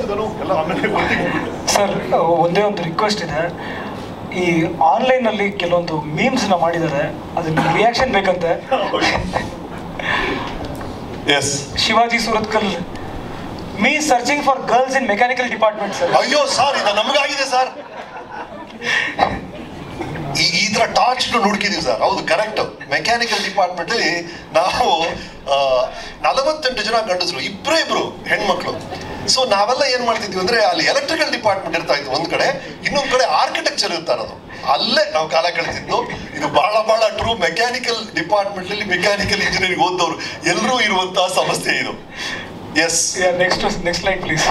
ಎಲ್ಲ ಆಮೇಲೆ ಒಟ್ಟಿಗೆ ಸರ್ ಒಂದೇ ಒಂದು ರಿಕ್ವೆಸ್ಟ್ ಇದೆ ಈ ಆನ್ಲೈನ್ ಅಲ್ಲಿ ಕೆಲವೊಂದು ಮೀಮ್ಸ್ ನ ಮಾಡಿದ್ದಾರೆ ಅದಕ್ಕೆ ರಿಯಾಕ್ಷನ್ ಬೇಕಂತೆ yes Shivaji Surathkal me searching for girls in mechanical department sir ಅಯ್ಯೋ ಸರ್ ಇದು ನಮಗಾಗಿದೆ ಸರ್ ಈ ಈ ತರ ಟಾರ್ಚ್ ಹುಡುಕಿದೀವಿ ಸರ್ ಹೌದು ಕರೆಕ್ಟ್ ಮೆಕ್ಯಾನಿಕಲ್ ಡಿಪಾರ್ಟ್ಮೆಂಟ್ ಅಲ್ಲಿ ನಾವು ಆ, ನಲವತ್ತೆಂಟು ಜನ ಗಂಡಸರು ಇಬ್ಬರೇ ಇಬ್ರು ಹೆಣ್ಮಕ್ಳು ಸೊ ನಾವೆಲ್ಲ ಏನ್ ಮಾಡ್ತಿದ್ವಿ ಅಂದ್ರೆ ಅಲ್ಲಿ ಎಲೆಕ್ಟ್ರಿಕಲ್ ಡಿಪಾರ್ಟ್ಮೆಂಟ್ ಇರ್ತಾ ಇತ್ತು ಒಂದ್ ಕಡೆ ಇನ್ನೊಂದ್ ಕಡೆ ಆರ್ಕಿಟೆಕ್ಚರ್ ಇರ್ತಾ ಇರೋದು ಅಲ್ಲೇ ನಾವು ಕಾಲ ಕಳಿತಿದ್ದು ಇದು ಬಹಳ ಬಹಳ ಟ್ರೂ ಮೆಕ್ಯಾನಿಕಲ್ ಡಿಪಾರ್ಟ್ಮೆಂಟ್ ಅಲ್ಲಿ ಮೆಕ್ಯಾನಿಕಲ್ ಇಂಜಿನಿಯರಿಂಗ್ ಓದೋರು ಎಲ್ಲರೂ ಇರುವಂತಹ ಸಮಸ್ಯೆ ಇದು yes next next line please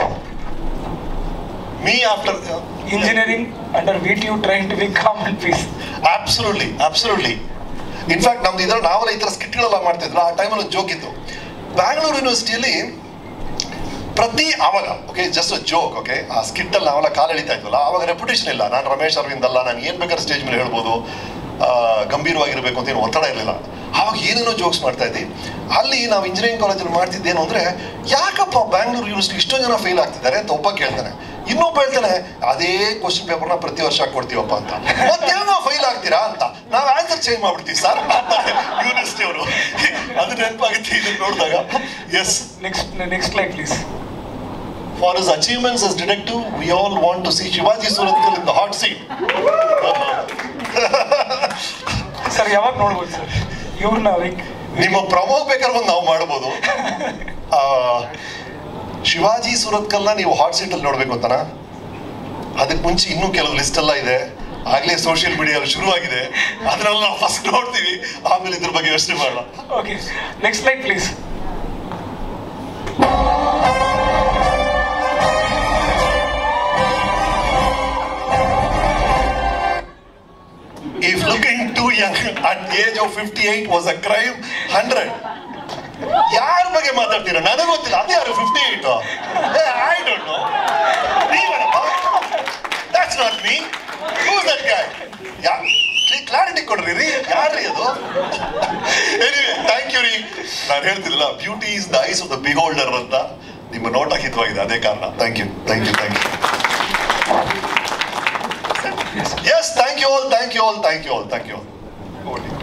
me after engineering under V T U train to become and peace absolutely absolutely in fact ನಮ್ದು ಇದ್ರ ನಾವೆಲ್ಲ ಈ ತರ ಸ್ಕಿಟ್ಗಳೆಲ್ಲ ಮಾಡ್ತಿದ್ರು ಆ ಟೈಮಲ್ಲಿ ಒಂದು ಜೋಕ್ ಇತ್ತು ಬ್ಯಾಂಗ್ಳೂರು ಯೂನಿವರ್ಸಿಟಿಯಲ್ಲಿ ಪ್ರತಿ ಅವಾಗ ಓಕೆ ಜಸ್ಟ್ ಜೋಕ್ ಓಕೆ ಆ ಸ್ಕಿಟ್ ಅಲ್ಲಿ ನಾವೆಲ್ಲ ಕಾಲು ಎಳಿತಾ ಇದ್ವಲ್ಲ ಅವಾಗ ರೆಪ್ಯುಟೇಷನ್ ಇಲ್ಲ ನಾನು ರಮೇಶ್ ಅರವಿಂದ್ ಅಲ್ಲ ನಾನು ಏನ್ ಬೇಕಾದ್ರೆ ಸ್ಟೇಜ್ ಮೇಲೆ ಹೇಳ್ಬೋದು ಆ, ಗಂಭೀರವಾಗಿರ್ಬೇಕು ಅಂತ ಏನು ಒತ್ತಡ ಇರಲಿಲ್ಲ ಅವಾಗ ಏನೇನೋ ಜೋಕ್ಸ್ ಮಾಡ್ತಾ ಇದ್ವಿ ಅಲ್ಲಿ ನಾವು ಇಂಜಿನಿಯರಿಂಗ್ ಕಾಲೇಜಲ್ಲಿ ಮಾಡ್ತಿದ್ದೇನು ಅಂದ್ರೆ ಯಾಕಪ್ಪ ಬ್ಯಾಂಗ್ಳೂರು ಯೂನಿವರ್ಸಿಟಿ ಇಷ್ಟೊಂದು ಜನ ಫೇಲ್ ಆಗ್ತಿದ್ದಾರೆ ಅಂತ ಒಬ್ಬ ಕೇಳ್ತಾನೆ ಇನ್ನೊಬ್ಬ ಹೇಳ್ತಾನೆ ಅದೇ ಕ್ವಶನ್ ಪೇಪರ್ನ ಪ್ರತಿ ವರ್ಷ ಕೊಡ್ತೀವಪ್ಪ ಅಂತ ಮತ್ತೇನೋ ಫೈಲ್ ಆಗ್ತೀರಾ ಅಂತ ನಾವು ಆನ್ಸರ್ ಚೇಂಜ್ ಮಾಡ್ಬಿಡ್ತೀವಿ ಸರ್ ಯೂನಿವರ್ಸಿಟಿ ಅವರು ಅದು ನೆನಪಾಗುತ್ತೆ ಇದನ್ನ ನೋಡಿದಾಗ yes next next line please For his achievements as detective, we all want to see Shivaji Suratkal in the hot seat. Sir ಯಾವಾಗ ನೋಡ್ಬೋದು ಸರ್ ಇವ್ರನ್ನ ನಿಮ್ಮ ಪ್ರಮೋಗ್ ಬೇಕಾದ್ರೆ ಒಂದು ನಾವು ಮಾಡ್ಬೋದು ಆ, ಶಿವಾಜಿ ಸುರತ್ಕಲ್ನ ನೀವು ಹಾಟ್ ಸೀಟ್ ಅಲ್ಲಿ ನೋಡ್ಬೇಕು ಅಂತನಾ ಅದಕ್ಕೆ ಮುಂಚೆ ಇನ್ನೂ ಕೆಲವು ಲಿಸ್ಟ್ ಎಲ್ಲ ಇದೆ ಆಗ್ಲೇ ಸೋಷಿಯಲ್ ಮೀಡಿಯಾ ಶುರುವಾಗಿದೆ ಅದ್ರಲ್ಲಿ ನಾವು ಫಸ್ಟ್ ನೋಡ್ತೀವಿ ಆಮೇಲೆ ಇದ್ರ ಬಗ್ಗೆ ಯೋಚನೆ ಮಾಡೋಣ okay next line please If looking too young at the age of 58 was a crime, 100. ಯಾರ ಬಗ್ಗೆ ಮಾತಾಡ್ತೀರಾ ನನಗೆ ಗೊತ್ತಿಲ್ಲ ಅದು ಯಾರು fifty eight I don't know ನೀವೇನಪ್ಪ that's not me who's that guy ಯಾ ಕ್ಲಾರಿಟಿ ಕೊಡ್ರಿ ರೀ ಯಾರ್ರಿ ಅದು ಎನಿವೆ ಥ್ಯಾಂಕ್ ಯು ರೀ ನಾನು ಹೇಳ್ತಿದ್ರಲ್ಲ beauty is the eyes of the beholder ಅಂತ ನಿಮ್ಮ ನೋಟ ಹಿತವಾಗಿದೆ ಅದೇ ಕಾರಣ thank you thank you thank you yes thank you all thank you all thank you all thank you all